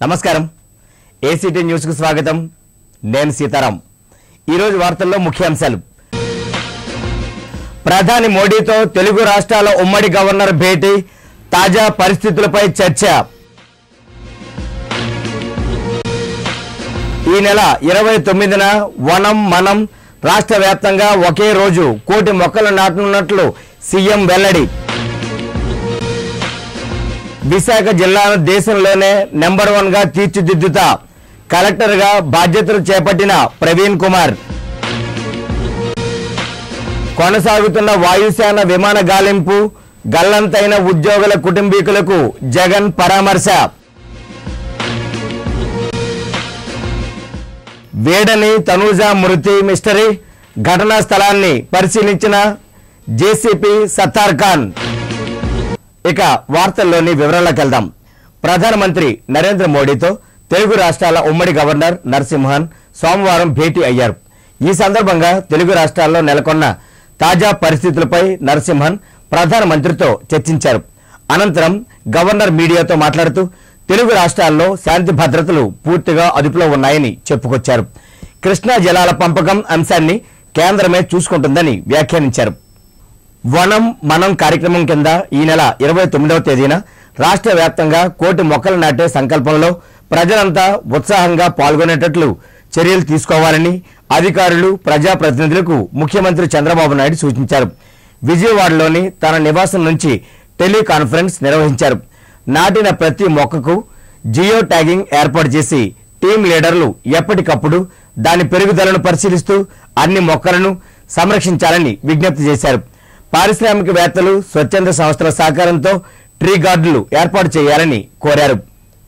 నమస్కారం ఏసీటీ న్యూస్కు స్వాగతం నేను సీతారాం ఈరోజు వార్తల్లో ముఖ్యాంశాలు ప్రధాని మోడీతో తెలుగు రాష్ట్రాల ఉమ్మడి గవర్నర్ భేటీ తాజా పరిస్థితులపై చర్చ ఈ నెల ఇరవై తొమ్మిదిన వనం మనం రాష్ట్ర వ్యాప్తంగా ఒకే రోజు కోటి మొక్కలు నాటనున్నట్లు సీఎం వెల్లడి విశాఖ జిల్లాను దేశంలోనే నెంబర్ వన్ గా తీర్చిదిద్దుతా కలెక్టర్ గా బాధ్యతలు చేపట్టిన ప్రవీణ్ కుమార్ కొనసాగుతున్న వాయుసేన విమాన గాలింపు గల్లంతైన ఉద్యోగుల కుటుంబీకులకు జగన్ పరామర్శ వేడని తనూజా మృతి మిస్టరీ ఘటనా స్థలాన్ని పరిశీలించిన జేసీపీ సత్తార్ ఖాన్ ఇక వార్తల్లోని వివరాల్లోకి వెళ్దాం ప్రధానమంత్రి నరేంద్ర మోడీతో తెలుగు రాష్ట్రాల ఉమ్మడి గవర్నర్ నరసింహన్ సోమవారం భేటీ అయ్యారు ఈ సందర్భంగా తెలుగు రాష్ట్రాల్లో నెలకొన్న తాజా పరిస్థితులపై నరసింహన్ ప్రధానమంత్రితో చర్చించారు అనంతరం గవర్నర్ మీడియాతో మాట్లాడుతూ తెలుగు రాష్ట్రాల్లో శాంతి భద్రతలు పూర్తిగా అదుపులో ఉన్నాయని చెప్పుకొచ్చారు కృష్ణా జలాల పంపకం అంశాన్ని కేంద్రమే చూసుకుంటుందని వ్యాఖ్యానించారు వనం మనం కార్యక్రమం కింద ఈ నెల ఇరవై తొమ్మిదవ తేదీన రాష్ట్ర వ్యాప్తంగా కోటి మొక్కలు నాటే సంకల్పంలో ప్రజలంతా ఉత్సాహంగా పాల్గొనేటట్లు చర్యలు తీసుకోవాలని అధికారులు ప్రజాప్రతినిధులకు ముఖ్యమంత్రి చంద్రబాబు నాయుడు సూచించారు విజయవాడలోని తన నివాసం నుంచి టెలికాన్ఫరెన్స్ నిర్వహించారు నాటిన ప్రతి మొక్కకు జియో ట్యాగింగ్ ఏర్పాటు చేసి టీం లీడర్లు ఎప్పటికప్పుడు దాని పెరుగుదలను పరిశీలిస్తూ అన్ని మొక్కలను సంరక్షించాలని విజ్ఞప్తి చేశారు పారిశ్రామికవేత్తలు స్వచ్ఛంద సంస్థల సహకారంతో ట్రీ గార్డులు ఏర్పాటు చేయాలని కోరారు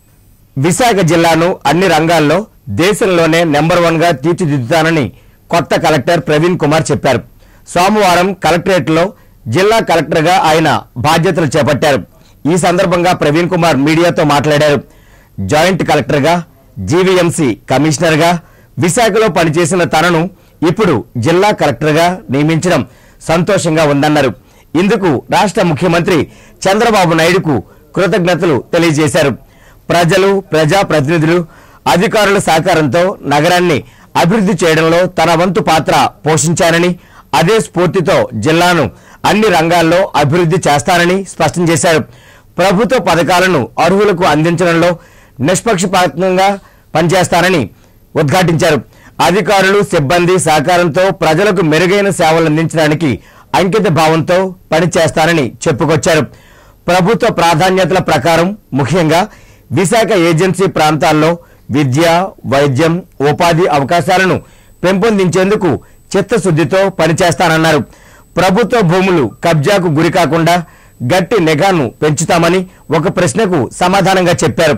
విశాఖ జిల్లాను అన్ని రంగాల్లో దేశంలోనే నెంబర్ వన్ గా తీర్చిదిద్దుతానని కొత్త కలెక్టర్ ప్రవీణ్ కుమార్ చెప్పారు సోమవారం కలెక్టరేట్లో జిల్లా కలెక్టర్గా ఆయన బాధ్యతలు చేపట్టారు ఈ సందర్భంగా ప్రవీణ్ కుమార్ మీడియాతో మాట్లాడారు జాయింట్ కలెక్టర్గా జీవీఎంసీ కమిషనర్గా విశాఖలో పనిచేసిన తనను ఇప్పుడు జిల్లా కలెక్టర్గా నియమించడం సంతోషంగా ఉందన్నారు ఇందుకు రాష్ట్ర ముఖ్యమంత్రి చంద్రబాబు నాయుడుకు కృతజ్ఞతలు తెలియజేశారు ప్రజలు ప్రజాప్రతినిధులు అధికారుల సహకారంతో నగరాన్ని అభివృద్ధి చేయడంలో తన వంతు పాత్ర పోషించారని అదే స్ఫూర్తితో జిల్లాను అన్ని రంగాల్లో అభివృద్ధి చేస్తానని స్పష్టం చేశారు ప్రభుత్వ పథకాలను అర్హులకు అందించడంలో నిష్పక్షపాతంగా పనిచేస్తానని ఉద్ఘాటించారు అధికారులు సిబ్బంది సహకారంతో ప్రజలకు మెరుగైన సేవలు అందించడానికి అంకిత భావంతో పనిచేస్తానని చెప్పుకొచ్చారు ప్రభుత్వ ప్రాధాన్యతల ప్రకారం ముఖ్యంగా విశాఖ ఏజెన్సీ ప్రాంతాల్లో విద్య వైద్యం ఉపాధి అవకాశాలను పెంపొందించేందుకు చిత్తశుద్ధితో పనిచేస్తానన్నారు ప్రభుత్వ భూములు కబ్జాకు గురి కాకుండా గట్టి నిఘాను పెంచుతామని ఒక ప్రశ్నకు సమాధానంగా చెప్పారు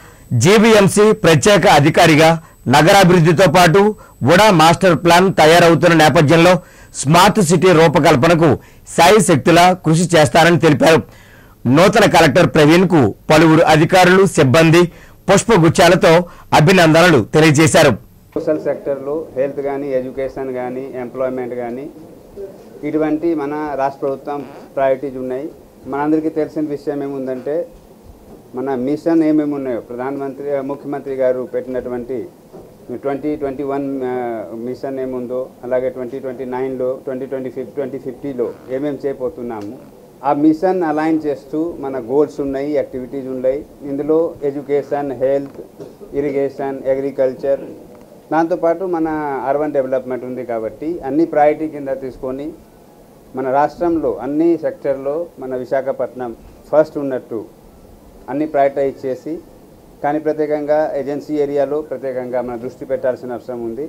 జీబీఎంసీ ప్రత్యేక అధికారిగా నగరాభివృద్ధితో పాటు ఉడా మాస్టర్ ప్లాన్ తయారవుతున్న నేపథ్యంలో స్మార్ట్ సిటీ రూపకల్పనకు సాయి శక్తులా కృషి చేస్తారని తెలిపారు నూతన కలెక్టర్ ప్రవీణ్ కు పలువురు అధికారులు సిబ్బంది పుష్పగుచ్చాలతో అభినందనలు తెలియజేశారు సోషల్ సెక్టర్లో హెల్త్ కానీ ఎడ్యుకేషన్ కానీ ఎంప్లాయ్మెంట్ కానీ ఇటువంటి మన రాష్ట్ర ప్రభుత్వం ప్రయారిటీస్ ఉన్నాయి మనందరికీ తెలిసిన విషయం ఏముందంటే మన మిషన్ ఏమేమి ఉన్నాయో ప్రధానమంత్రి ముఖ్యమంత్రి గారు పెట్టినటువంటి ట్వంటీ ట్వంటీ వన్ మిషన్ ఏముందో అలాగే ట్వంటీ ట్వంటీ నైన్లో ట్వంటీ ట్వంటీ ఫిఫ్ ట్వంటీ ఫిఫ్టీలో ఏమేమి చేయబోతున్నాము ఆ మిషన్ అలైన్ చేస్తూ మన గోల్స్ ఉన్నాయి యాక్టివిటీస్ ఉన్నాయి ఇందులో ఎడ్యుకేషన్ హెల్త్ ఇరిగేషన్ అగ్రికల్చర్ దాంతోపాటు మన అర్బన్ డెవలప్మెంట్ ఉంది కాబట్టి అన్ని ప్రయారిటీ కింద తీసుకొని మన రాష్ట్రంలో అన్ని సెక్టర్లో మన విశాఖపట్నం ఫస్ట్ ఉన్నట్టు అన్ని ప్రయారిటైజ్ చేసి కానీ ప్రత్యేకంగా ఏజెన్సీ ఏరియాలో ప్రత్యేకంగా మన దృష్టి పెట్టాల్సిన అవసరం ఉంది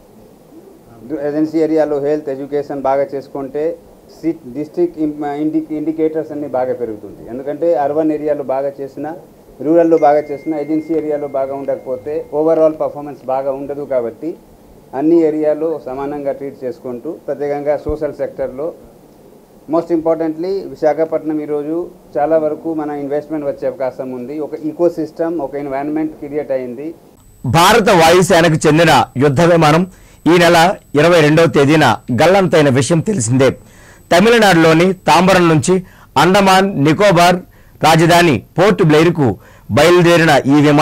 దు- ఏజెన్సీ ఏరియాలో హెల్త్ ఎడ్యుకేషన్ బాగా చేసుకుంటే సిట్ డిస్ట్రిక్ట్ ఇండి ఇండికేటర్స్ అన్ని బాగా పెరుగుతుంది ఎందుకంటే అర్బన్ ఏరియాలో బాగా చేసిన రూరల్లో బాగా చేసిన ఏజెన్సీ ఏరియాలో బాగా ఉండకపోతే ఓవరాల్ పర్ఫార్మెన్స్ బాగా ఉండదు కాబట్టి అన్ని ఏరియాలో సమానంగా ట్రీట్ చేసుకుంటూ ప్రత్యేకంగా సోషల్ సెక్టర్లో మోస్ట్ ఇంపార్టెంట్లీ విశాఖపట్నం ఈరోజు చాలా వరకు మన ఇన్వెస్ట్మెంట్ వచ్చే అవకాశం ఉంది ఒక ఈకో సిస్టమ్ ఒక ఎన్వైరన్మెంట్ క్రియేట్ అయింది భారత వాయుసేనకు చెందిన యుద్ధ విమానం ఈ నెల ఇరవై రెండవ తేదీన గల్లంతైన విషయం తెలిసిందే తమిళనాడులోని తాంబరం నుంచి అండమాన్ నికోబార్ రాజధాని పోర్ట్ బ్లెయిర్కు బయలుదేరిన ఈ విమానం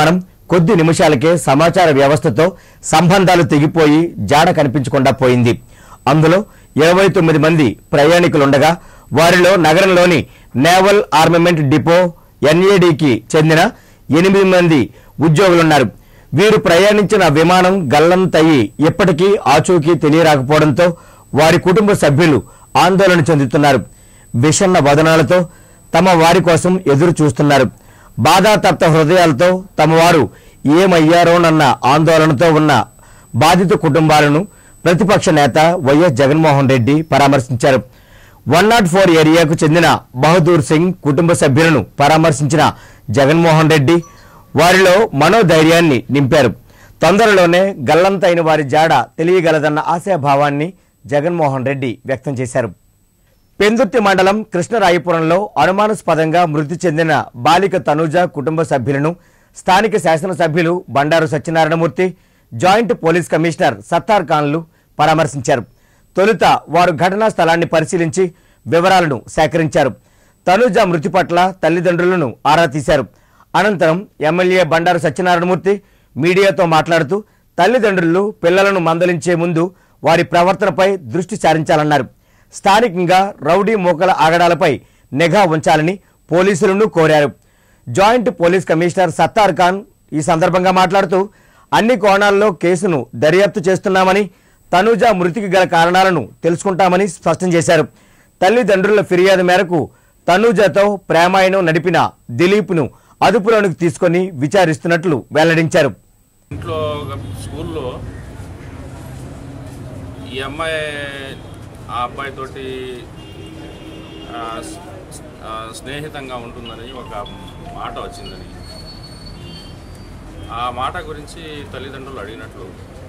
కొద్ది నిమిషాలకే సమాచార వ్యవస్థతో సంబంధాలు తెగిపోయి జాడ కనిపించకుండా పోయింది అందులో ఇరవై తొమ్మిది మంది ప్రయాణికులుండగా వారిలో నగరంలోని నేవల్ ఆర్మమెంట్ డిపో ఎన్ఏడికి చెందిన ఎనిమిది మంది ఉద్యోగులున్నారు వీరు ప్రయాణించిన విమానం గల్లంతయి ఇప్పటికీ ఆచూకీ తెలియరాకపోవడంతో వారి కుటుంబ సభ్యులు ఆందోళన చెందుతున్నారు విషన్న వదనాలతో తమ వారి కోసం ఎదురు చూస్తున్నారు బాధాతప్త హృదయాలతో తమ వారు ఏమయ్యారోనన్న ఆందోళనతో ఉన్న బాధిత కుటుంబాలను ప్రతిపక్ష నేత వైఎస్ జగన్మోహన్ రెడ్డి పరామర్శించారు వన్ నాట్ ఫోర్ ఏరియాకు చెందిన బహదూర్ సింగ్ కుటుంబ సభ్యులను పరామర్శించిన జగన్మోహన్ రెడ్డి వారిలో మనోధైర్యాన్ని నింపారు తొందరలోనే గల్లంతైన వారి జాడ తెలియగలదన్న ఆశాభావాన్ని జగన్మోహన్ రెడ్డి వ్యక్తం చేశారు పెందుర్తి మండలం కృష్ణరాయపురంలో అనుమానాస్పదంగా మృతి చెందిన బాలిక తనూజ కుటుంబ సభ్యులను స్థానిక శాసనసభ్యులు Bandaru Satyanarayanamurthy joint police commissioner Sattar ఖాన్లు పరామర్శించారు తొలుత వారు ఘటనా స్థలాన్ని పరిశీలించి వివరాలను సేకరించారు తనూజ మృతి పట్ల తల్లిదండ్రులను ఆరా తీశారు అనంతరం ఎమ్మెల్యే బండారు సత్యనారాయణమూర్తి మీడియాతో మాట్లాడుతూ తల్లిదండ్రులు పిల్లలను మందలించే ముందు వారి ప్రవర్తనపై దృష్టి సారించాలన్నారు స్థానికంగా రౌడీ మూకల ఆగడాలపై నిఘా ఉంచాలని పోలీసులను కోరారు joint police commissioner Sattar Khan ఈ సందర్భంగా మాట్లాడుతూ అన్ని కోణాల్లో కేసును దర్యాప్తు చేస్తున్నామని తనూజ మృతికి గల కారణాలను తెలుసుకుంటామని స్పష్టం చేశారు తల్లిదండ్రుల ఫిర్యాదు మేరకు తనూజతో ప్రేమాయణం నడిపిన దిలీప్ను అదుపులోనికి తీసుకొని విచారిస్తున్నట్లు వెల్లడించారు ఇంట్లో ఒక స్కూల్లో ఈ అమ్మాయి ఆ అబ్బాయితోటి ఆ, స్- ఆ, స్నేహితంగా ఉంటుందని ఒక మాట వచ్చిందని ఆ మాట గురించి తల్లిదండ్రులు అడిగినట్లు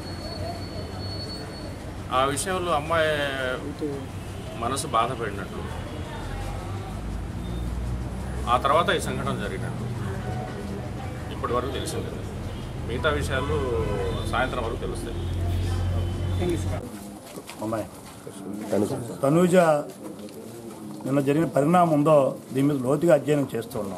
ఆ విషయంలో అమ్మాయి మనసు బాధపడినట్లు ఆ తర్వాత ఈ సంఘటన జరిగినట్లు ఇప్పటి వరకు తెలిసింది మిగతా విషయాలు సాయంత్రం వరకు తెలుస్తాయి అమ్మాయి తనూజ నిన్న జరిగిన పరిణామం ఉందో దీని మీద లోతుగా అధ్యయనం చేస్తూ ఉన్నాం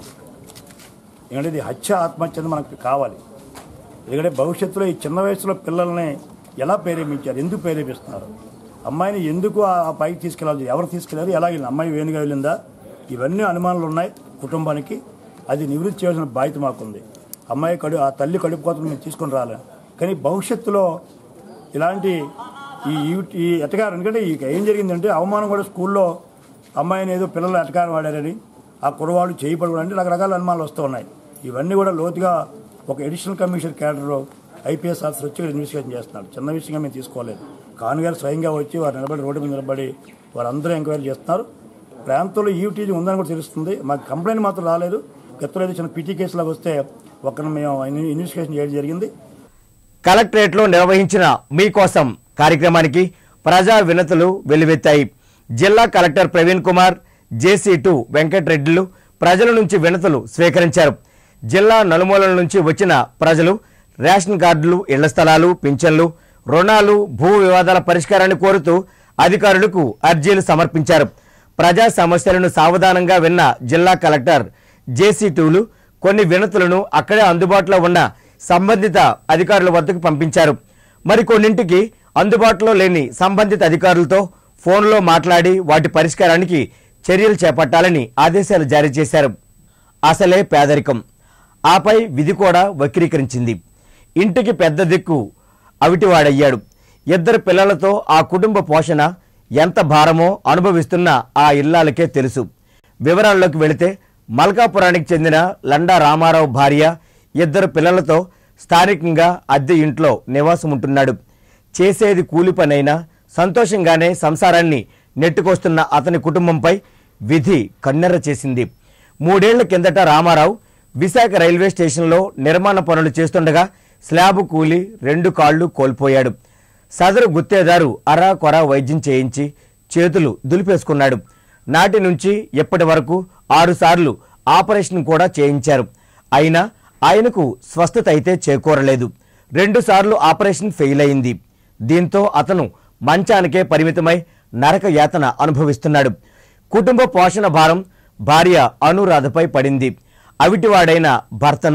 ఎందుకంటే ఇది హత్య ఆత్మహత్య అనేది మనకు కావాలి ఎందుకంటే భవిష్యత్తులో ఈ చిన్న వయసులో పిల్లల్ని ఎలా ప్రేరేపించారు ఎందుకు ప్రేరేపిస్తున్నారు అమ్మాయిని ఎందుకు ఆ ఆ పైకి తీసుకెళ్ళాలి ఎవరు తీసుకెళ్ళారు ఎలా వెళ్ళింది అమ్మాయి వేణుగా వెళ్ళిందా ఇవన్నీ అనుమానాలు ఉన్నాయి కుటుంబానికి అది నివృత్తి చేయాల్సిన బాధ్యత మాకుంది అమ్మాయి కడు ఆ తల్లి కడుపు కోతలు మేము తీసుకొని రాలేం కానీ భవిష్యత్తులో ఇలాంటి ఈ ఈ- ఈ ఎటకారం ఎందుకంటే ఇక ఏం జరిగిందంటే అవమానం కూడా స్కూల్లో అమ్మాయిని ఏదో పిల్లలు ఎటకారం వాడారని ఆ కురవాళ్ళు చేయబడి అంటే రకరకాల అనుమానాలు వస్తూ ఉన్నాయి ఇవన్నీ కూడా లోతుగా ఒక additional commissioner cadre IPS officer వచ్చి ఇక్కడ ఇన్వెస్టిగేషన్ చేస్తున్నాడు చిన్న విషయంగా మేము తీసుకోలేదు కాను గారు స్వయంగా వచ్చి వారు నిలబడి రోడ్డు మీద నిలబడి వారందరూ ఎంక్వైరీ చేస్తున్నారు ప్రాంతంలో ఈటీజీ ఉందని కూడా తెలుస్తుంది మాకు కంప్లైంట్ మాత్రం రాలేదు గతంలో ఏదో చిన్న పిటి కేసులాగా వస్తే ఒకరిని మేము ఇన్వెస్టిగేషన్ చేయడం జరిగింది కలెక్టరేట్లో నిర్వహించిన మీకోసం కార్యక్రమానికి ప్రజా వినతులు వెల్లువెత్తాయి జిల్లా collector Praveen Kumar JC two వెంకటరెడ్డిలు ప్రజల నుంచి వినతులు స్వీకరించారు జిల్లా నలుమూలల నుంచి వచ్చిన ప్రజలు రేషన్ కార్డులు ఇళ్ల స్థలాలు పింఛన్లు రుణాలు భూ వివాదాల పరిష్కారాన్ని కోరుతూ అధికారులకు అర్జీలు సమర్పించారు ప్రజా సమస్యలను సావధానంగా విన్న జిల్లా కలెక్టర్ జేసీ టూలు కొన్ని వినతులను అక్కడే అందుబాటులో ఉన్న సంబంధిత అధికారుల వద్దకు పంపించారు మరికొన్నింటికి అందుబాటులో లేని సంబంధిత అధికారులతో ఫోన్లో మాట్లాడి వాటి పరిష్కారానికి చర్యలు చేపట్టాలని ఆదేశాలు జారీ చేశారు అసలే పేదరికం ఆపై విధి కూడా వక్రీకరించింది ఇంటికి పెద్ద దిక్కు అవిటివాడయ్యాడు ఇద్దరు పిల్లలతో ఆ కుటుంబ పోషణ ఎంత భారమో అనుభవిస్తున్న ఆ ఇల్లాలకే తెలుసు వివరాల్లోకి వెళితే మల్కాపురానికి చెందిన లండా రామారావు భార్య ఇద్దరు పిల్లలతో స్థానికంగా అద్దె ఇంట్లో నివాసం ఉంటున్నాడు చేసేది కూలి పనైనా సంతోషంగానే సంసారాన్ని నెట్టుకొస్తున్న అతని కుటుంబంపై విధి కన్నెర్ర చేసింది మూడేళ్ల కిందట రామారావు విశాఖ రైల్వే స్టేషన్లో నిర్మాణ పనులు చేస్తుండగా స్లాబు కూలి రెండు కాళ్లు కోల్పోయాడు సదరు గుత్తేదారు అరా కొరా వైద్యం చేయించి చేతులు దులిపేసుకున్నాడు నాటి నుంచి ఎప్పటి వరకు ఆరుసార్లు ఆపరేషన్ కూడా చేయించారు అయినా ఆయనకు స్వస్థత అయితే చేకూరలేదు రెండుసార్లు ఆపరేషన్ ఫెయిల్ అయింది దీంతో అతను మంచానికే పరిమితమై నరక యాతన అనుభవిస్తున్నాడు కుటుంబ పోషణ భారం భార్య అనురాధపై పడింది అవిటివాడైన భర్తను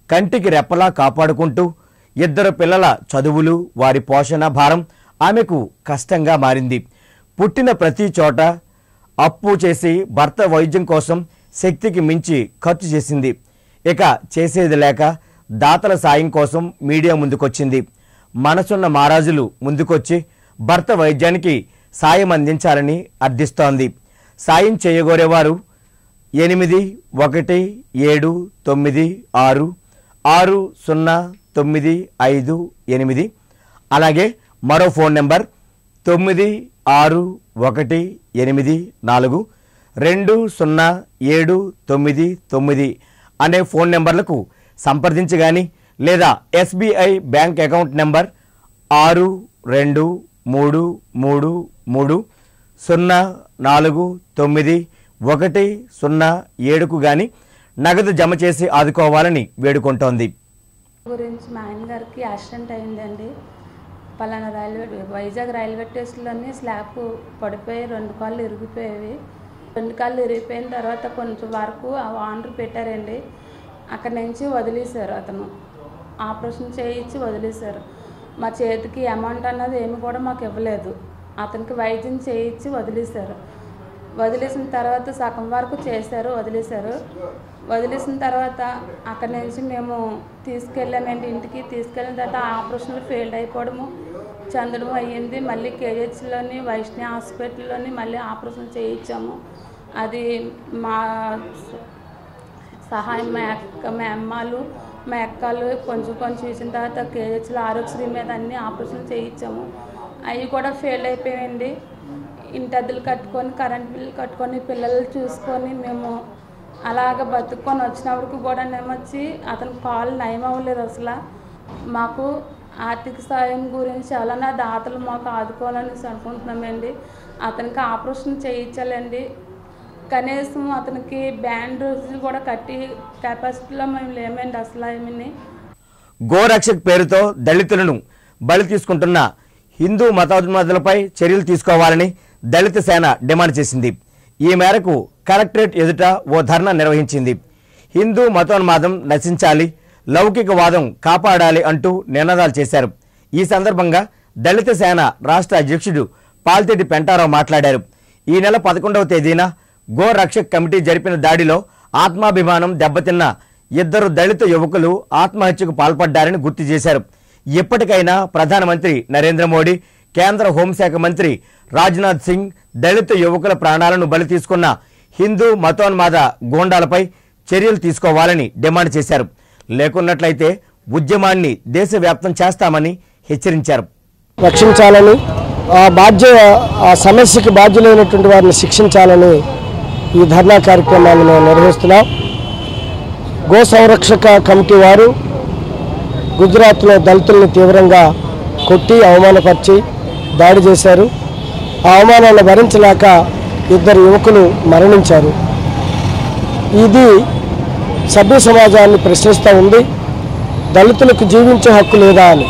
కంటికి రెప్పలా కాపాడుకుంటూ ఇద్దరు పిల్లల చదువులు వారి పోషణ భారం ఆమెకు కష్టంగా మారింది పుట్టిన ప్రతి చోట అప్పు చేసి భర్త వైద్యం కోసం శక్తికి మించి ఖర్చు చేసింది ఇక చేసేది లేక దాతల సాయం కోసం మీడియా ముందుకొచ్చింది మనసున్న మహారాజులు ముందుకొచ్చి భర్త వైద్యానికి సాయం అందించాలని అర్థిస్తోంది సాయం చేయగోరేవారు ఎనిమిది ఒకటి ఏడు తొమ్మిది ఆరు ఆరు సున్నా తొమ్మిది ఐదు ఎనిమిది అలాగే మరో ఫోన్ నెంబర్ తొమ్మిది ఆరు ఒకటి ఎనిమిది నాలుగు రెండు సున్నా ఏడు తొమ్మిది తొమ్మిది అనే ఫోన్ నెంబర్లకు సంప్రదించి కానీ లేదా ఎస్బీఐ బ్యాంక్ అకౌంట్ నెంబర్ ఆరు రెండు మూడు మూడు మూడు సున్నా నాలుగు తొమ్మిది ఒకటి సున్నా ఏడుకు గాని నగదు జమ చేసి ఆదుకోవాలని వేడుకుంటోంది గురించి మా ఆయన గారికి యాక్సిడెంట్ అయిందండి పలానా రైల్వే వైజాగ్ రైల్వే స్టేషన్లోని స్లాబ్ పడిపోయి రెండు కాళ్ళు ఇరిగిపోయేవి రెండు కాళ్ళు ఇరిగిపోయిన తర్వాత కొంచెం వరకు ఆ ఆర్డర్ పెట్టారండి అక్కడి నుంచి వదిలేశారు అతను ఆపరేషన్ చేయించి వదిలేశారు మా చేతికి అమౌంట్ అన్నది ఏమి కూడా మాకు ఇవ్వలేదు అతనికి వైద్యం చేయించి వదిలేశారు వదిలేసిన తర్వాత సగం వరకు చేశారు వదిలేశారు వదిలేసిన తర్వాత అక్కడి నుంచి మేము తీసుకెళ్ళామండి ఇంటికి తీసుకెళ్ళిన తర్వాత ఆపరేషన్లు ఫెయిల్డ్ అయిపోవడము చెందడం అయ్యింది మళ్ళీ కేజెచ్లోని వైష్ణవి హాస్పిటల్లోని మళ్ళీ ఆపరేషన్ చేయించాము అది మా సహాయం మా అక్క మా అమ్మాలు మా అక్కలు కొంచెం కొంచెం ఇచ్చిన తర్వాత కేజెచ్లో ఆరోగ్యశ్రీ మీద అన్ని ఆపరేషన్ చేయించాము అవి కూడా ఫెయిల్ అయిపోయాయండి ఇంటి అద్దెలు కట్టుకొని కరెంట్ బిల్లు కట్టుకొని పిల్లలు చూసుకొని మేము అలాగ బతుక్కొని వచ్చినప్పటికి కూడా నేమొచ్చి అతని కాలు నయం అవ్వలేదు అసలు మాకు ఆర్థిక సాయం గురించి చాలా దాతలు మాకు ఆదుకోవాలని అనుకుంటున్నామండి అతనికి ఆపరేషన్ చేయించాలండి కనీసం అతనికి బ్యాండేజ్లు కూడా కట్టి కెపాసిటీలో మేము లేమండి అసలు ఏమని గోరక్షక్ పేరుతో దళితులను బలి తీసుకుంటున్న హిందూ మతోన్మాదులపై చర్యలు తీసుకోవాలని దళిత సేన డిమాండ్ చేసింది ఈ మేరకు కలెక్టరేట్ ఎదుట ఓ ధర్నా నిర్వహించింది హిందూ మతోన్మాదం నశించాలి లౌకికవాదం కాపాడాలి అంటూ నినాదాలు చేశారు ఈ సందర్భంగా దళిత సేన రాష్ట్ర అధ్యక్షుడు పాల్తెడ్డి పెంటారావు మాట్లాడారు ఈ నెల పదకొండవ తేదీన గో రక్షక్ కమిటీ జరిపిన దాడిలో ఆత్మాభిమానం దెబ్బతిన్న ఇద్దరు దళిత యువకులు ఆత్మహత్యకు పాల్పడ్డారని గుర్తు చేశారు ఇప్పటికైనా ప్రధానమంత్రి నరేంద్ర మోడీ కేంద్ర హోంశాఖ మంత్రి రాజ్నాథ్ సింగ్ దళిత యువకుల ప్రాణాలను బలి తీసుకున్న హిందూ మతోన్మాద గూండాలపై చర్యలు తీసుకోవాలని డిమాండ్ చేశారు లేకున్నట్లయితే ఉద్యమాన్ని దేశవ్యాప్తం చేస్తామని హెచ్చరించారు రక్షించాలని ఆ బాధ్య ఆ సమస్యకి బాధ్యులైనటువంటి వారిని శిక్షించాలని ఈ ధర్నా కార్యక్రమాన్ని మేము నిర్వహిస్తున్నాం గో సంరక్షక కమిటీ వారు గుజరాత్లో దళితుల్ని తీవ్రంగా కొట్టి అవమానపరిచి దాడి చేశారు ఆ అవమానాన్ని భరించలేక ఇద్దరు యువకులు మరణించారు ఇది సభ్య సమాజాన్ని ప్రశ్నిస్తూ ఉంది దళితులకు జీవించే హక్కు లేదా అని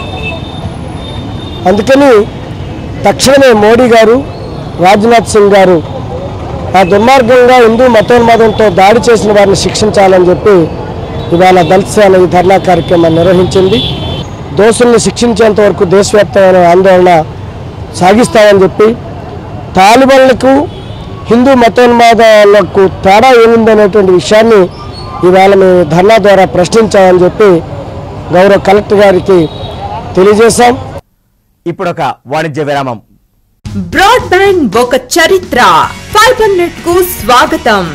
అందుకని తక్షణమే మోడీ గారు రాజ్నాథ్ సింగ్ గారు ఆ దుర్మార్గంగా హిందూ మతోన్మాదంతో దాడి చేసిన వారిని శిక్షించాలని చెప్పి ఇవాళ దళిత సేన ఈ ధర్నా కార్యక్రమాన్ని నిర్వహించింది దోషుల్ని శిక్షించేంత వరకు దేశవ్యాప్తమైన ఆందోళన సాగిస్తామని చెప్పి తాలిబన్లకు హిందూ మతోన్మాదాలకు తేడా ఏముందనేటువంటి విషయాన్ని ఇవాళ మేము ఈ ధర్నా ద్వారా ప్రశ్నించామని చెప్పి గౌరవ కలెక్టర్ గారికి తెలియజేశాం ఇప్పుడొక వాణిజ్య విరామం బ్రాడ్బ్యాండ్ ఒక చరిత్ర ఫైబర్ నెట్ కు స్వాగతం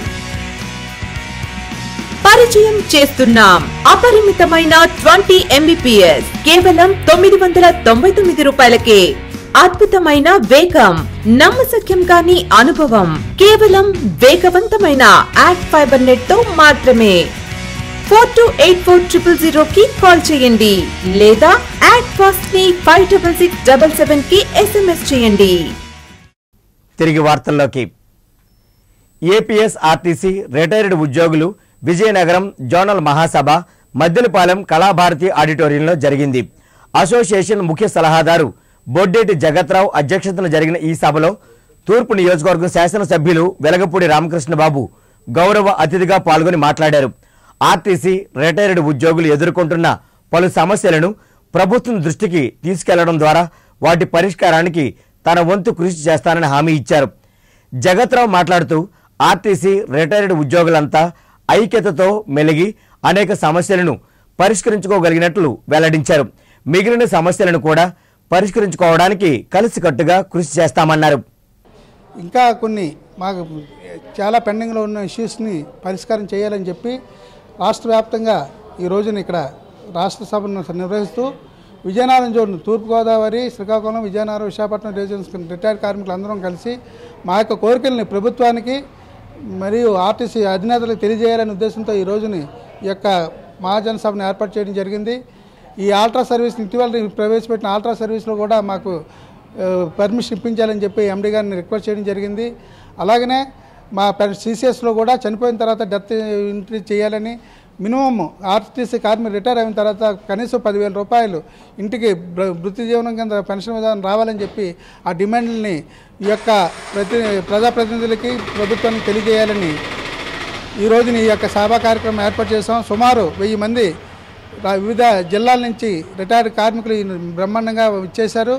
పరిచయం చేస్తున్నాం అపరిమితమైన ట్వంటీ ఎంబీపీఎస్ కేవలం తొమ్మిది వందల తొంభై తొమ్మిది రూపాయలకే అద్భుతమైన వేగం నమ్మశక్యం కాని అనుభవం కేవలం వేగవంతమైన యాడ్ ఫైబర్ నెట్ తో మాత్రమే four two eight four triple zero కి కాల్ చేయండి లేదా యాడ్ ఫాస్ట్ ని five double six double seven కి ఎస్ఎంఎస్ చేయండి తిరిగి వార్తల్లోకి ఏపీఎస్ ఆర్టీసీ రిటైర్డ్ ఉద్యోగులు విజయనగరం జోనల్ మహాసభ మద్దెలపాలెం కళాభారతి ఆడిటోరియంలో జరిగింది అసోసియేషన్ ముఖ్య సలహాదారు బొడ్డేటి జగత్రావు అధ్యక్షతన జరిగిన ఈ సభలో తూర్పు నియోజకవర్గం శాసనసభ్యులు వెలగపూడి రామకృష్ణబాబు గౌరవ అతిథిగా పాల్గొని మాట్లాడారు ఆర్టీసీ రిటైర్డ్ ఉద్యోగులు ఎదుర్కొంటున్న పలు సమస్యలను ప్రభుత్వం దృష్టికి తీసుకెళ్లడం ద్వారా వాటి పరిష్కారానికి తన వంతు కృషి చేస్తానని హామీ ఇచ్చారు జగత్రావు మాట్లాడుతూ ఆర్టీసీ రిటైర్డ్ ఉద్యోగులంతా ఐక్యతతో మెలిగి అనేక సమస్యలను పరిష్కరించుకోగలిగినట్లు వెల్లడించారు మిగిలిన సమస్యలను కూడా పరిష్కరించుకోవడానికి కలిసికట్టుగా కృషి చేస్తామన్నారు ఇంకా కొన్ని మాకు చాలా పెండింగ్లో ఉన్న ఇష్యూస్ని పరిష్కారం చేయాలని చెప్పి రాష్ట్ర వ్యాప్తంగా ఈ రోజున ఇక్కడ రాష్ట్ర సభను నిర్వహిస్తూ Vizianagaram zone Thurpugodavari Srikakulam Vizianagaram Visakhapatnam regions retired కార్మికులు అందరం కలిసి మా యొక్క కోరికల్ని ప్రభుత్వానికి మరియు ఆర్టీసీ అధినేతలకు తెలియజేయాలనే ఉద్దేశంతో ఈ రోజుని ఈ యొక్క మహాజన సభను ఏర్పాటు చేయడం జరిగింది ఈ ఆల్ట్రా సర్వీస్ ఇటీవల ప్రవేశపెట్టిన ఆల్ట్రా సర్వీస్లో కూడా మాకు ఆ, పర్మిషన్ ఇప్పించాలని చెప్పి ఎండీ గారిని రిక్వెస్ట్ చేయడం జరిగింది అలాగనే మా సీసీఎస్లో కూడా చనిపోయిన తర్వాత డెత్ ఎంట్రీ చేయాలని మినిమం ఆర్టీసీ కార్మికులు రిటైర్ అయిన తర్వాత కనీసం పదివేల రూపాయలు ఇంటికి వృ- వృత్తి జీవనం కింద పెన్షన్ విధానం రావాలని చెప్పి ఆ డిమాండ్ని ఈ యొక్క ప్రతి ప్రజాప్రతినిధులకి ప్రభుత్వానికి తెలియజేయాలని ఈ రోజున ఈ యొక్క సభా కార్యక్రమం ఏర్పాటు చేసాం సుమారు వెయ్యి మంది రా- వివిధ జిల్లాల నుంచి రిటైర్డ్ కార్మికులు ఈ బ్రహ్మాండంగా ఇచ్చేశారు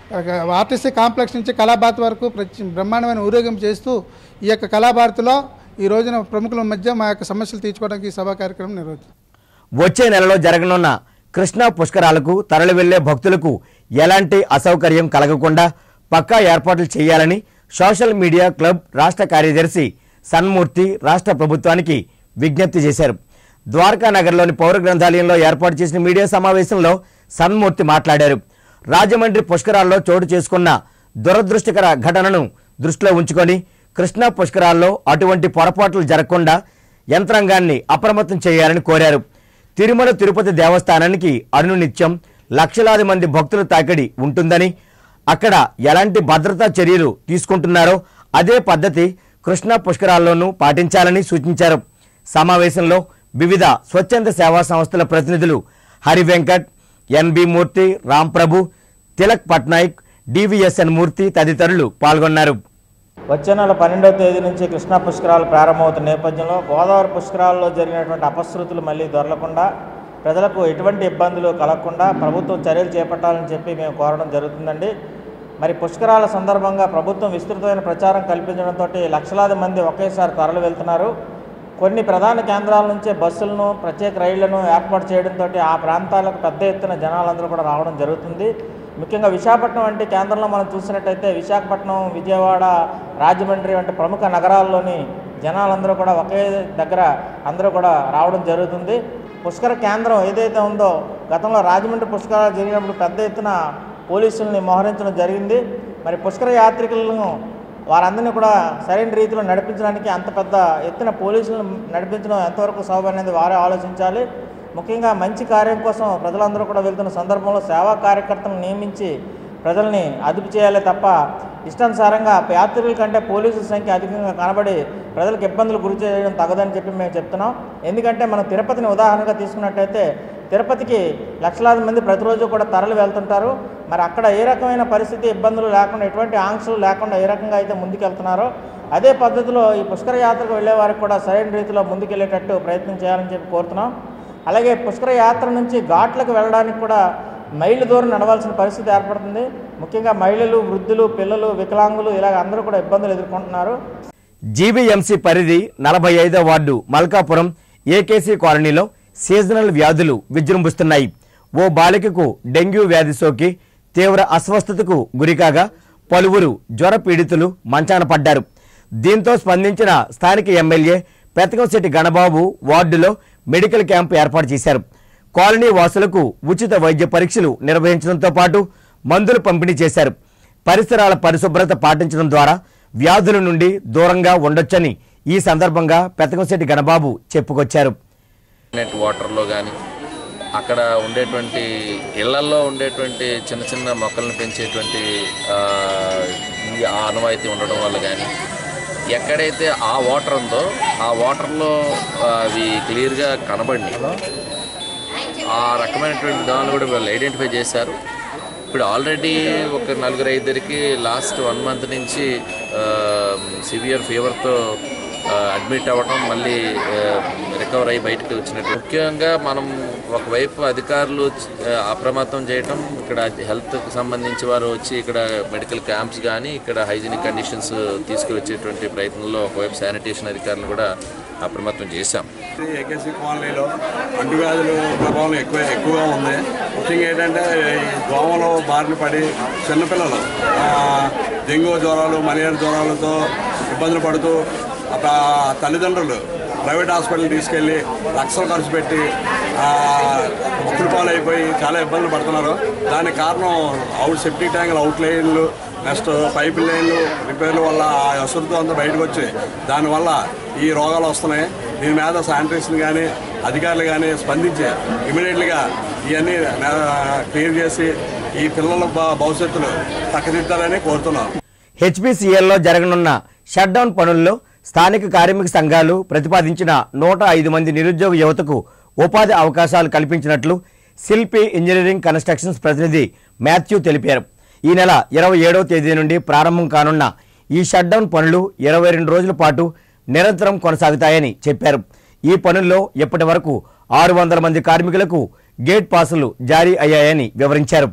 ఆర్టీసీ కాంప్లెక్స్ నుంచి కళాభారతి వరకు ప్రతి బ్రహ్మాండమైన ఊరేగింపు చేస్తూ ఈ యొక్క కళాభారతిలో ఈ రోజున ప్రముఖుల మధ్య మా యొక్క సమస్యలు తీర్చుకోవడానికి ఈ సభా కార్యక్రమం నిర్వహించారు వచ్చే నెలలో జరగనున్న కృష్ణా పుష్కరాలకు తరలి వెళ్లే భక్తులకు ఎలాంటి అసౌకర్యం కలగకుండా పక్కా ఏర్పాట్లు చేయాలని సోషల్ మీడియా క్లబ్ రాష్ట్ర కార్యదర్శి సన్మూర్తి రాష్ట్ర ప్రభుత్వానికి విజ్ఞప్తి చేశారు ద్వారకా నగర్లోని పౌర గ్రంథాలయంలో ఏర్పాటు చేసిన మీడియా సమావేశంలో సన్మూర్తి మాట్లాడారు రాజమండ్రి పుష్కరాల్లో చోటు చేసుకున్న దురదృష్టకర ఘటనను దృష్టిలో ఉంచుకొని కృష్ణా పుష్కరాల్లో అటువంటి పొరపాట్లు జరగకుండా యంత్రాంగాన్ని అప్రమత్తం చేయాలని కోరారు తిరుమల తిరుపతి దేవస్థానానికి అనునిత్యం లక్షలాది మంది భక్తుల తాకిడి ఉంటుందని అక్కడ ఎలాంటి భద్రతా చర్యలు తీసుకుంటున్నారో అదే పద్ధతి కృష్ణా పుష్కరాల్లోనూ పాటించాలని సూచించారు సమావేశంలో వివిధ స్వచ్ఛంద సేవా సంస్థల ప్రతినిధులు హరి వెంకట్ ఎన్బి మూర్తి రాంప్రభు తిలక్ పట్నాయక్ డివిఎస్ఎన్ మూర్తి తదితరులు పాల్గొన్నారు వచ్చే నెల పన్నెండవ తేదీ నుంచి కృష్ణా పుష్కరాలు ప్రారంభమవుతున్న నేపథ్యంలో గోదావరి పుష్కరాల్లో జరిగినటువంటి అపశృతులు మళ్ళీ దొరలకుండా ప్రజలకు ఎటువంటి ఇబ్బందులు కలగకుండా ప్రభుత్వం చర్యలు చేపట్టాలని చెప్పి మేము కోరడం జరుగుతుందండి మరి పుష్కరాల సందర్భంగా ప్రభుత్వం విస్తృతమైన ప్రచారం కల్పించడంతో లక్షలాది మంది ఒకేసారి తరలి వెళ్తున్నారు కొన్ని ప్రధాన కేంద్రాల నుంచే బస్సులను ప్రత్యేక రైళ్లను ఏర్పాటు చేయడంతో ఆ ప్రాంతాలకు పెద్ద ఎత్తున జనాలందరూ కూడా రావడం జరుగుతుంది ముఖ్యంగా విశాఖపట్నం వంటి కేంద్రంలో మనం చూసినట్టయితే విశాఖపట్నం విజయవాడ రాజమండ్రి వంటి ప్రముఖ నగరాల్లోని జనాలందరూ కూడా ఒకే దగ్గర అందరూ కూడా రావడం జరుగుతుంది పుష్కర కేంద్రం ఏదైతే ఉందో గతంలో రాజమండ్రి పుష్కరాలు జరిగినప్పుడు పెద్ద ఎత్తున పోలీసుల్ని మోహరించడం జరిగింది మరి పుష్కర యాత్రికులను వారందరినీ కూడా సరైన రీతిలో నడిపించడానికి అంత పెద్ద ఎత్తున పోలీసులను నడిపించడం ఎంతవరకు సబబు అనేది వారే ఆలోచించాలి ముఖ్యంగా మంచి కార్యం కోసం ప్రజలందరూ కూడా వెళ్తున్న సందర్భంలో సేవా కార్యకర్తలను నియమించి ప్రజల్ని అదుపు చేయాలి తప్ప ఇష్టానుసారంగా యాత్రికుల కంటే పోలీసుల సంఖ్య అధికంగా కనబడి ప్రజలకు ఇబ్బందులు గురి చేయడం తగదని చెప్పి మేము చెప్తున్నాం ఎందుకంటే మనం తిరుపతిని ఉదాహరణగా తీసుకున్నట్టయితే తిరుపతికి లక్షలాది మంది ప్రతిరోజు కూడా తరలి వెళ్తుంటారు మరి అక్కడ ఏ రకమైన పరిస్థితి ఇబ్బందులు లేకుండా ఎటువంటి ఆంక్షలు లేకుండా ఏ రకంగా అయితే ముందుకెళ్తున్నారో అదే పద్ధతిలో ఈ పుష్కర యాత్రకు వెళ్ళే వారికి కూడా సరైన రీతిలో ముందుకెళ్ళేటట్టు ప్రయత్నం చేయాలని చెప్పి కోరుతున్నాం అలాగే పుష్కర యాత్ర నుంచి ఘాట్లకు వెళ్ళడానికి కూడా మైళ్ళు దూరం నడవాల్సిన పరిస్థితి ఏర్పడుతుంది ముఖ్యంగా మహిళలు వృద్ధులు పిల్లలు వికలాంగులు ఇలాగ అందరూ కూడా ఇబ్బందులు ఎదుర్కొంటున్నారు జీవీఎంసీ పరిధి నలభై ఐదో వార్డు మల్కాపురం ఏకేసీ కాలనీలో సీజనల్ వ్యాధులు విజృంభిస్తున్నాయి ఓ బాలికకు డెంగ్యూ వ్యాధి సోకి తీవ్ర అస్వస్థతకు గురికాగా పలువురు జ్వర పీడితులు మంచాన పడ్డారు దీంతో స్పందించిన స్థానిక ఎమ్మెల్యే పెతకంశెట్టి గణబాబు వార్డులో మెడికల్ క్యాంపు ఏర్పాటు చేశారు కాలనీ వాసులకు ఉచిత వైద్య పరీక్షలు నిర్వహించడంతో పాటు మందులు పంపిణీ చేశారు పరిసరాల పరిశుభ్రత పాటించడం ద్వారా వ్యాధుల నుండి దూరంగా ఉండొచ్చని ఈ సందర్భంగా పెతకంశెట్టి గణబాబు చెప్పుకొచ్చారు నెట్ వాటర్లో కానీ అక్కడ ఉండేటువంటి ఇళ్లల్లో ఉండేటువంటి చిన్న చిన్న మొక్కలను పెంచేటువంటి ఆ, ఈ ఆనవాయితీ ఉండడం వల్ల కానీ ఎక్కడైతే ఆ వాటర్ ఉందో ఆ వాటర్లో ఆ, అవి క్లియర్గా కనబడినాయి ఆ రకమైనటువంటి దానిలు కూడా వాళ్ళు ఐడెంటిఫై చేశారు ఇప్పుడు ఆల్రెడీ ఒక నలుగురు ఐదుగురికి లాస్ట్ వన్ మంత్ నుంచి సివియర్ ఫీవర్తో అడ్మిట్ అవ్వడం మళ్ళీ రికవర్ అయ్యి బయటకు వచ్చినట్టు ముఖ్యంగా మనం ఒకవైపు అధికారులు ఆ, అప్రమత్తం చేయటం ఇక్కడ హెల్త్కి సంబంధించి వారు వచ్చి ఇక్కడ మెడికల్ క్యాంప్స్ కానీ ఇక్కడ హైజీనిక్ కండిషన్స్ తీసుకువచ్చేటువంటి ప్రయత్నంలో ఒకవైపు శానిటేషన్ అధికారులు కూడా అప్రమత్తం చేశాం ఏకేసీ కాలనీలో అంటువ్యాధులు ప్రభావం ఎక్కువ ఎక్కువగా ఉంది ముఖ్యంగా ఏంటంటే ఈ దోమలు బారిన పడి చిన్నపిల్లలు ఆ, డెంగ్యూ జ్వరాలు మలేరియా జ్వరాలతో ఇబ్బందులు పడుతూ ఆ త- తల్లిదండ్రులు ప్రైవేట్ హాస్పిటల్ తీసుకెళ్ళి లక్షలు ఖర్చు పెట్టి ముక్కులు పాలైపోయి చాలా ఇబ్బందులు పడుతున్నారు దానికి కారణం అవుట్ సెప్టిక్ ట్యాంకులు అవుట్ లైన్లు నెక్స్ట్ పైప్ లైన్లు రిపేర్ల వల్ల ఆ అసురుతో అంతా బయటకు వచ్చి దానివల్ల ఈ రోగాలు వస్తున్నాయి దీని మీద శానిటేషన్ కానీ అధికారులు కానీ స్పందించి ఇమీడియట్గా ఇవన్నీ క్లియర్ చేసి ఈ పిల్లల భ- భవిష్యత్తులు చక్కదిద్దాలని కోరుతున్నాం హెచ్పిసిఎల్లో జరగనున్న షట్డౌన్ పనుల్లో స్థానిక కార్మిక సంఘాలు ప్రతిపాదించిన నూట ఐదు మంది నిరుద్యోగ యువతకు ఉపాధి అవకాశాలు కల్పించినట్లు శిల్పి ఇంజనీరింగ్ కన్స్ట్రక్షన్స్ ప్రతినిధి మాథ్యూ తెలిపారు ఈ నెల ఇరవై ఏడవ తేదీ నుండి ప్రారంభం కానున్న ఈ షట్డౌన్ పనులు ఇరవై రెండు రోజుల పాటు నిరంతరం కొనసాగుతాయని చెప్పారు ఈ పనుల్లో ఇప్పటి వరకు ఆరు వందల మంది కార్మికులకు గేట్ పాసులు జారీ అయ్యాయని వివరించారు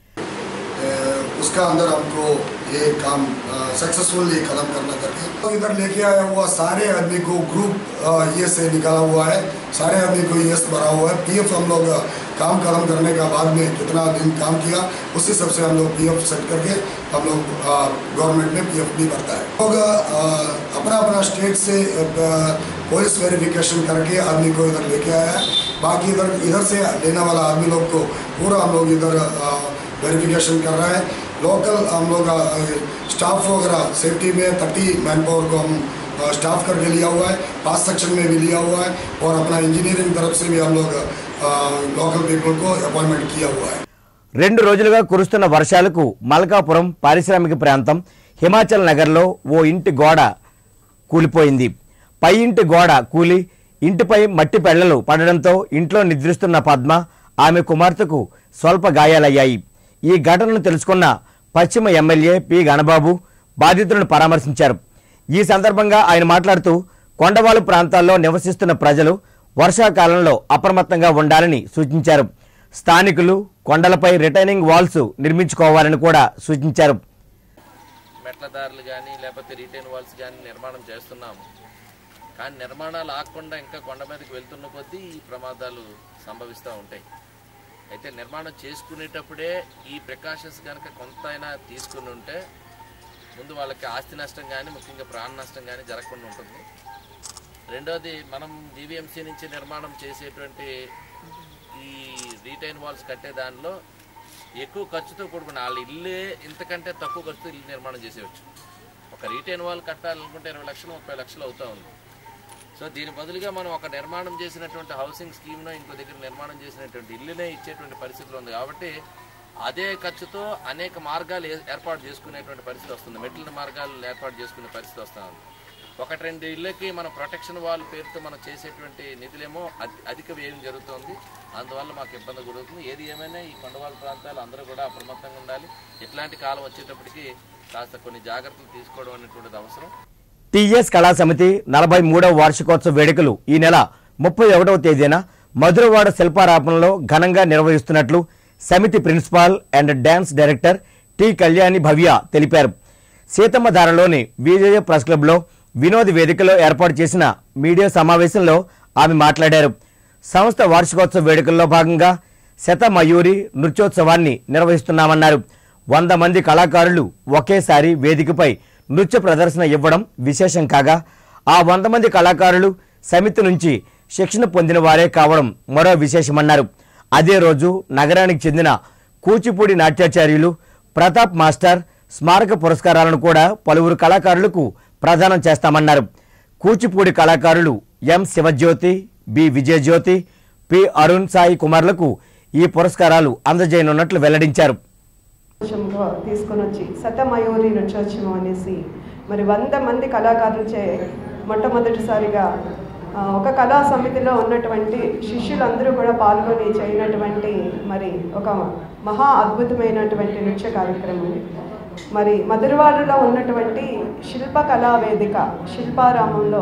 उसका अंदर हमको ये काम सक्सेसफुली खत्म करना करके तो इधर लेके आया हुआ सारे आदमी को ग्रुप ये से निकाला हुआ है सारे आदमी को ये भरा हुआ है पीएफ हम लोग अ, काम खत्म करने का बाद में कितना दिन काम किया उस हिसाब से हम लोग पीएफ सेट करके हम लोग गवर्नमेंट में पीएफ भी भरता है लोग अ, अपना अपना स्टेट से अ, पुलिस वेरिफिकेशन करके आदमी को इधर लेके आया है बाकी इधर इधर से लेने वाला आदमी लोग को पूरा हम लोग इधर अ, वेरिफिकेशन कर रहा है लोकल हम लोग स्टाफ वगैरह सेफ्टी में थर्टी मैन पावर को हम स्टाफ करके लिया हुआ है पास सेक्शन में भी लिया हुआ है और अपना इंजीनियरिंग तरफ से भी हम लोग लोकल पीपल को अपॉइंटमेंट किया हुआ है రెండు రోజులుగా కురుస్తున్న వర్షాలకు మల్కాపురం పారిశ్రామిక ప్రాంతం హిమాచల్ నగర్లో ఓ ఇంటి గోడ కూలిపోయింది పై ఇంటి గోడ కూలి ఇంటిపై మట్టి పెళ్లలు పడడంతో ఇంట్లో నిద్రిస్తున్న పద్మ ఆమె కుమార్తెకు స్వల్ప గాయాలయ్యాయి ఈ ఘటనను తెలుసుకున్న పశ్చిమ ఎమ్మెల్యే పి గణబాబు బాధితులను పరామర్శించారు ఈ సందర్భంగా ఆయన మాట్లాడుతూ కొండవాలు ప్రాంతాల్లో నివసిస్తున్న ప్రజలు వర్షాకాలంలో అప్రమత్తంగా ఉండాలని సూచించారు స్థానికులు కొండలపై రిటైనింగ్ వాల్స్ నిర్మించుకోవాలని కూడా సూచించారు మెట్ల దారులు కానీ లేకపోతే రీటైన్ వాల్స్ కానీ నిర్మాణం చేస్తున్నాము కానీ నిర్మాణాలు ఆగకుండా ఇంకా కొండ మీదకి వెళ్తున్న కొద్దీ ఈ ప్రమాదాలు సంభవిస్తూ ఉంటాయి అయితే నిర్మాణం చేసుకునేటప్పుడే ఈ ప్రికాషన్స్ కనుక కొంత అయినా తీసుకుని ఉంటే ముందు వాళ్ళకి ఆస్తి నష్టం కానీ ముఖ్యంగా ప్రాణ నష్టం కానీ జరగకుండా ఉంటుంది రెండోది మనం జీవీఎంసీ నుంచి నిర్మాణం చేసేటువంటి ఈ రీటైన్ వాల్స్ కట్టే దానిలో ఎక్కువ ఖర్చుతో కూడుకున్న వాళ్ళ ఇల్లే ఇంతకంటే తక్కువ ఖర్చుతో ఇల్లు నిర్మాణం చేసేవచ్చు ఒక రీటైన్ వాల్ కట్టాలనుకుంటే ఇరవై లక్షలు ముప్పై లక్షలు అవుతా ఉంది సో దీని బదులుగా మనం ఒక నిర్మాణం చేసినటువంటి హౌసింగ్ స్కీమ్ను ఇంకో దగ్గర నిర్మాణం చేసినటువంటి ఇల్లునే ఇచ్చేటువంటి పరిస్థితులు ఉంది కాబట్టి అదే ఖర్చుతో అనేక మార్గాలు ఏ- ఏర్పాటు చేసుకునేటువంటి పరిస్థితి వస్తుంది మెట్ల మార్గాలు ఏర్పాటు చేసుకునే పరిస్థితి వస్తూ ఉంది ఒకటి రెండు ఇళ్ళకి మన ప్రొటెక్షన్ వాల్ పేరుతో మనం చేసేటువంటి నిధులేమో అధి- అధిక వ్యయం జరుగుతుంది అందువల్ల మాకు ఇబ్బంది గురవుతుంది ఏది ఏమైనా ఈ కొండవాళ్ళ ప్రాంతాలు అందరూ కూడా అప్రమత్తంగా ఉండాలి ఇట్లాంటి కాలం వచ్చేటప్పటికి కాస్త కొన్ని జాగ్రత్తలు తీసుకోవడం అనేటువంటిది అవసరం టీఎస్ కళా సమితి నలభై మూడవ వార్షికోత్సవ వేడుకలు ఈ నెల ముప్పై ఒకటవ తేదీన మధురవాడ శిల్పారాపణలో ఘనంగా నిర్వహిస్తున్నట్లు సమితి principal and dance director T Kalyani Bhavya తెలిపారు సీతమ్మధారలోని విజయ ప్రెస్ క్లబ్లో వినోద్ వేదికలో ఏర్పాటు చేసిన మీడియా సమావేశంలో ఆమె మాట్లాడారు సంస్థ వార్షికోత్సవ వేడుకల్లో భాగంగా శత మయూరి నృత్యోత్సవాన్ని నిర్వహిస్తున్నామన్నారు వంద మంది కళాకారులు ఒకేసారి వేదికపై నృత్య ప్రదర్శన ఇవ్వడం విశేషం కాగా ఆ వంద మంది కళాకారులు సమితి నుంచి శిక్షణ పొందిన వారే కావడం మరో విశేషమన్నారు అదే రోజు నగరానికి చెందిన కూచిపూడి నాట్యాచార్యులు ప్రతాప్ మాస్టర్ స్మారక పురస్కారాలను కూడా పలువురు కళాకారులకు ప్రదానం చేస్తామన్నారు కూచిపూడి కళాకారులు M Sivajyothi B Vijayajyothi P Arun Sai కుమార్లకు ఈ పురస్కారాలు అందజేయనున్నట్లు వెల్లడించారు సంతోషంగా తీసుకొని వచ్చి సతమయూరి నృత్యోత్సవం అనేసి మరి వంద మంది కళాకారులచే మొట్టమొదటిసారిగా ఆ, ఒక కళా సమితిలో ఉన్నటువంటి శిష్యులందరూ కూడా పాల్గొని చేయనటువంటి మరి ఒక మహా అద్భుతమైనటువంటి నృత్య కార్యక్రమం మరి మధురవాడలో ఉన్నటువంటి శిల్పకళా వేదిక శిల్పారామంలో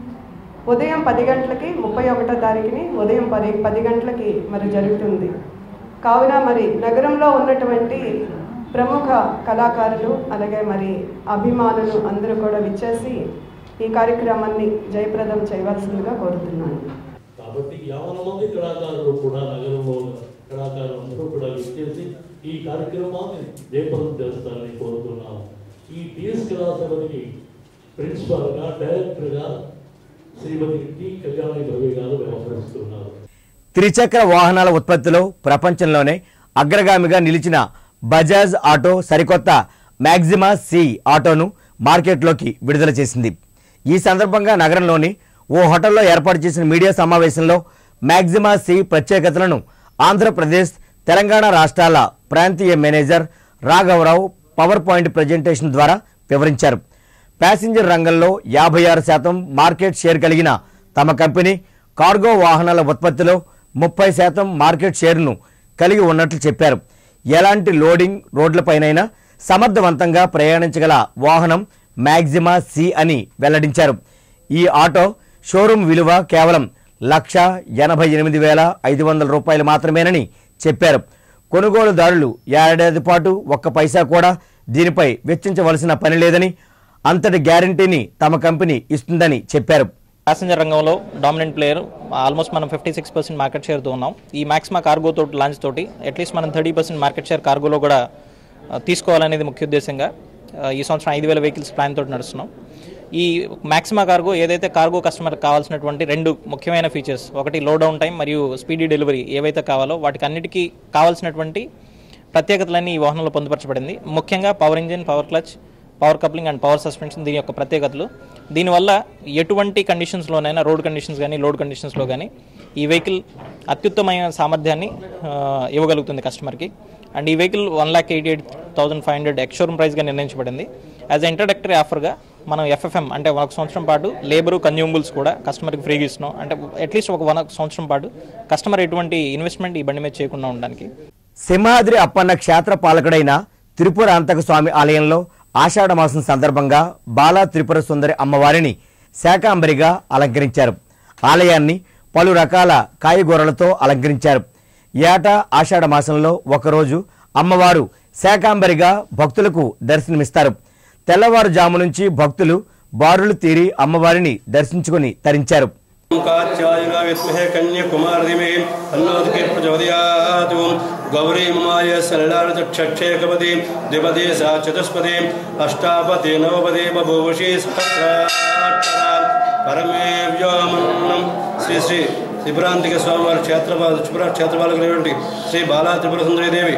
ఉదయం పది గంటలకి ముప్పై ఒకటో తారీఖుని ఉదయం పది పది గంటలకి మరి జరుగుతుంది కావున మరి నగరంలో ఉన్నటువంటి ప్రముఖ కళాకారులు అలాగే మరి అభిమానులు అందరూ కూడా విచ్చేసి ఈ కార్యక్రమాన్ని జయప్రదం చేయవలసిందిగా కోరుతున్నాను కాబట్టి యావన మంది కళాకారులు కూడా నగరంలో ఉన్న కళాకారులు అందరూ కూడా విచ్చేసి ఈ కార్యక్రమాన్ని జయప్రదం చేస్తారని కోరుతున్నాము ఈ టీఎస్ కళాశాలకి ప్రిన్సిపాల్గా డైరెక్టర్గా శ్రీమతి టి కళ్యాణి రవి గారు వ్యవహరిస్తున్నారు త్రిచక్ర వాహనాల ఉత్పత్తిలో ప్రపంచంలోనే అగ్రగామిగా నిలిచిన బజాజ్ ఆటో సరికొత్త మ్యాగ్జిమా సి ఆటోను మార్కెట్లోకి విడుదల చేసింది ఈ సందర్భంగా నగరంలోని ఓ హోటల్లో ఏర్పాటు చేసిన మీడియా సమావేశంలో మ్యాగ్జిమా సి ప్రత్యేకతలను ఆంధ్రప్రదేశ్ తెలంగాణ రాష్ట్రాల ప్రాంతీయ మేనేజర్ రాఘవరావు పవర్ పాయింట్ ప్రజెంటేషన్ ద్వారా వివరించారు ప్యాసింజర్ రంగంలో యాభై ఆరు శాతం మార్కెట్ షేర్ కలిగిన తమ కంపెనీ కార్గో వాహనాల ఉత్పత్తిలో ముప్పై శాతం మార్కెట్ షేర్ను కలిగి ఉన్నట్లు చెప్పారు ఎలాంటి లోడింగ్ రోడ్లపైనైనా సమర్థవంతంగా ప్రయాణించగల వాహనం మ్యాగ్జిమా సి అని వెల్లడించారు ఈ ఆటో షోరూం విలువ కేవలం లక్ష ఎనభై ఎనిమిది వేల ఐదు వందల రూపాయలు మాత్రమేనని చెప్పారు కొనుగోలుదారులు ఏడాది పాటు ఒక్క పైసా కూడా దీనిపై వెచ్చించవలసిన పని లేదని అంతటి గ్యారంటీని తమ కంపెనీ ఇస్తుందని చెప్పారు ప్యాసింజర్ రంగంలో డామినెంట్ ప్లేయర్ ఆల్మోస్ట్ మనం ఫిఫ్టీ సిక్స్ పర్సెంట్ మార్కెట్ షేర్తో ఉన్నాం ఈ మ్యాక్సిమా కార్గో తోటి లాంచ్ తోటి అట్లీస్ట్ మనం థర్టీ పర్సెంట్ మార్కెట్ షేర్ కార్గోలో కూడా ఆ, తీసుకోవాలనేది ముఖ్య ఉద్దేశంగా ఆ, ఈ సంవత్సరం ఐదు వేల వెహికల్స్ ప్లాన్ తోటి నడుస్తున్నాం ఈ మ్యాక్సిమా కార్గో ఏదైతే కార్గో కస్టమర్కి కావాల్సినటువంటి రెండు ముఖ్యమైన ఫీచర్స్ ఒకటి లో డౌన్ టైం మరియు స్పీడీ డెలివరీ ఏవైతే కావాలో వాటికి అన్నిటికీ కావాల్సినటువంటి ప్రత్యేకతలన్నీ ఈ వాహనంలో పొందుపరచబడింది ముఖ్యంగా power engine power clutch power coupling and power suspension దీని యొక్క ప్రత్యేకతలు దీనివల్ల ఎటువంటి కండిషన్స్లోనైనా రోడ్ కండిషన్స్ కానీ లోడ్ కండిషన్స్లో కానీ ఈ వెహికల్ అత్యుత్తమైన సామర్థ్యాన్ని ఆ, ఇవ్వగలుగుతుంది కస్టమర్కి అండ్ ఈ vehicle one lakh eighty eight thousand five hundred ex showroom ప్రైస్గా నిర్ణయించబడింది యాజ్ ఇంట్రడక్టరీ ఆఫర్గా మనం ఎఫ్ఎఫ్ఎం అంటే ఒక సంవత్సరం పాటు లేబరు కన్జ్యూమబుల్స్ కూడా కస్టమర్కి ఫ్రీగా ఇస్తున్నాం అంటే అట్లీస్ట్ ఒక వన్ సంవత్సరం పాటు కస్టమర్ ఎటువంటి ఇన్వెస్ట్మెంట్ ఈ బండి మీద చేయకుండా ఉండడానికి సింహాద్రి అప్పన్న క్షేత్ర పాలకుడైన త్రిపుర అంతక స్వామి ఆలయంలో ఆషాఢ మాసం సందర్భంగా బాలా త్రిపుర సుందరి అమ్మవారిని శాకాంబరిగా అలంకరించారు ఆలయాన్ని పలు రకాల కాయగూరలతో అలంకరించారు ఏటా ఆషాఢ మాసంలో ఒకరోజు అమ్మవారు శాకాంబరిగా భక్తులకు దర్శనమిస్తారు తెల్లవారుజాము నుంచి భక్తులు బారులు తీరి అమ్మవారిని దర్శించుకుని తరించారు కాత్యాయన విద్మహే కన్యకుమారధిమే అన్నోదకే ప్రచోదయాత్ గౌరీ మమాయ సరళాక్షేకపది ద్విపదే సా చతుష్పదే అష్టాపదే నవపదే బభూషి సహస్రాక్షర పరమే వ్యోమన్నం శ్రీ శ్రీ త్రిపురాంతిక స్వామివారి క్షేత్రపాల త్రిపుర క్షేత్రపాలకులైనటువంటి శ్రీ బాలా త్రిపుర సుందరీదేవి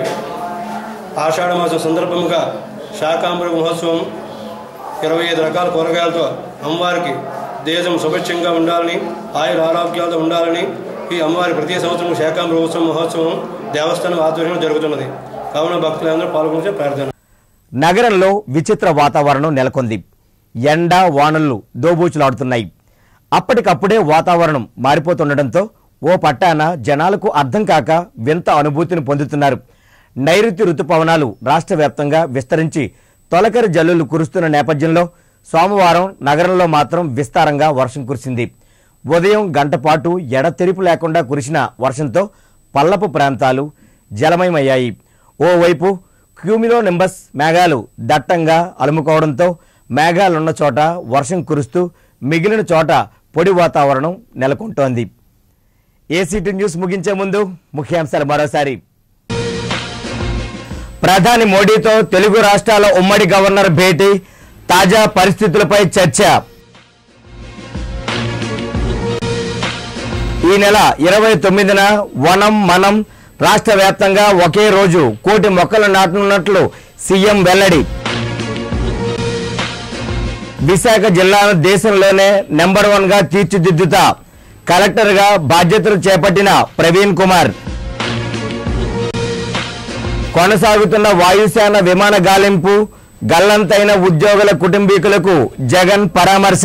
ఆషాఢ మాసం సందర్భంగా శాకాంబరి మహోత్సవం ఇరవై ఐదు రకాల కూరగాయలతో అమ్మవారికి దేశం సుభిక్షంగా ఉండాలని ఆయుర ఆరోగ్యాలతో ఉండాలని ఈ అమ్మవారి ప్రతి సంవత్సరం శాకాంబరి ఉత్సవం మహోత్సవం దేవస్థానం ఆధ్వర్యంలో జరుగుతున్నది కావున భక్తులందరూ పాల్గొనే ప్రార్థన నగరంలో విచిత్ర వాతావరణం నెలకొంది ఎండ వానలు దోబూచులాడుతున్నాయి అప్పటికప్పుడే వాతావరణం మారిపోతుండటంతో ఓ పట్టాన జనాలకు అర్థం కాక వింత అనుభూతిని పొందుతున్నారు నైరుతి రుతుపవనాలు రాష్ట్ర వ్యాప్తంగా విస్తరించి తొలకరి జల్లులు కురుస్తున్న నేపథ్యంలో సోమవారం నగరంలో మాత్రం విస్తారంగా వర్షం కురిసింది ఉదయం గంట పాటు ఎడతెరిపు లేకుండా కురిసిన వర్షంతో పల్లపు ప్రాంతాలు జలమయమయ్యాయి ఓవైపు క్యూమిలో నింబస్ మేఘాలు దట్టంగా అలుముకోవడంతో మేఘాలున్న చోట వర్షం కురుస్తూ మిగిలిన చోట పొడి వాతావరణం నెలకొంటోంది ఏసీటీ న్యూస్ ముగించే ముందు ముఖ్యాంశాలు మరోసారి ప్రధాని మోడీతో తెలుగు రాష్ట్రాల ఉమ్మడి గవర్నర్ భేటీ తాజా పరిస్థితులపై చర్చ ఈ నెల ఇరవై తొమ్మిదిన వనం మనం రాష్ట్ర వ్యాప్తంగా ఒకే రోజు కోటి మొక్కలు నాటనున్నట్లు సీఎం వెల్లడి విశాఖ జిల్లాను దేశంలోనే నెంబర్ వన్ గా తీర్చిదిద్దుతా కలెక్టర్ గా బాధ్యతలు చేపట్టిన ప్రవీణ్ కుమార్ కొనసాగుతున్న వాయుసేన విమాన గాలింపు గల్లంతైన ఉద్యోగుల కుటుంబీకులకు జగన్ పరామర్శ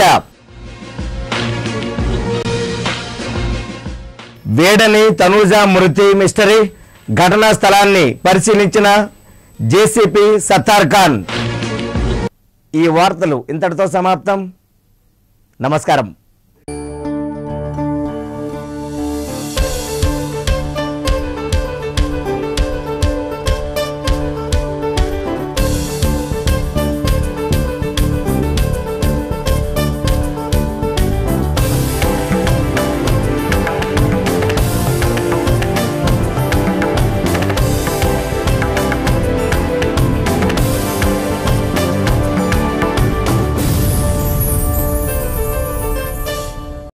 వేడని తనూజ మృతి మిస్టరీ ఘటనా స్థలాన్ని పరిశీలించిన జేసీపీ సత్తార్ ఖాన్ ఈ వార్తలు ఇంతటితో సమాప్తం నమస్కారం